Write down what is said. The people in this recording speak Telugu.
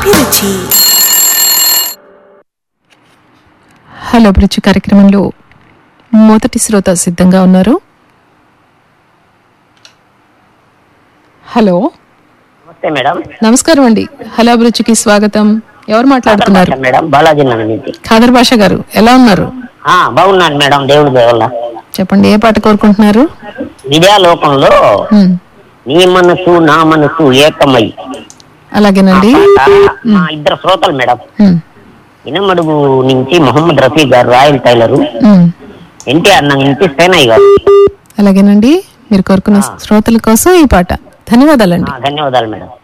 అభిరుచి హలో బ్రిడ్జ్ కార్యక్రమంలో మొదటి శ్రోత సిద్ధంగా ఉన్నారు హలో నమస్తే మేడం నమస్కారం అండి హలో అభిరుచికి స్వాగతం ఎవరు మాట్లాడుతున్నారు మేడం బాలాజీ నగర్ నుంచి ఖాదర్ భాష గారు ఎలా ఉన్నారు ఆ, బాగున్నాను మేడం దేవుడి దేవల్ల చెప్పండి ఏ పాట కోరుకుంటున్నారు విద్యాలోకంలో ఉమ్, నీ మనసు నా మనసు ఏకమై అలాగేనండి పాట మా ఇద్దరు శ్రోతలు మేడం ఉమ్, ఇనమడుగు నుంచి మొహమ్మద్ రఫీ గారు రాయల్ టైలరు ఉమ్, ఎన్టీఆర్ నగర్ నుంచి సేనయ్య గారు అలాగేనండి మీరు కోరుకున్న శ్రోతల కోసం ఈ పాట ధన్యవాదాలండి ఆ, ధన్యవాదాలు మేడం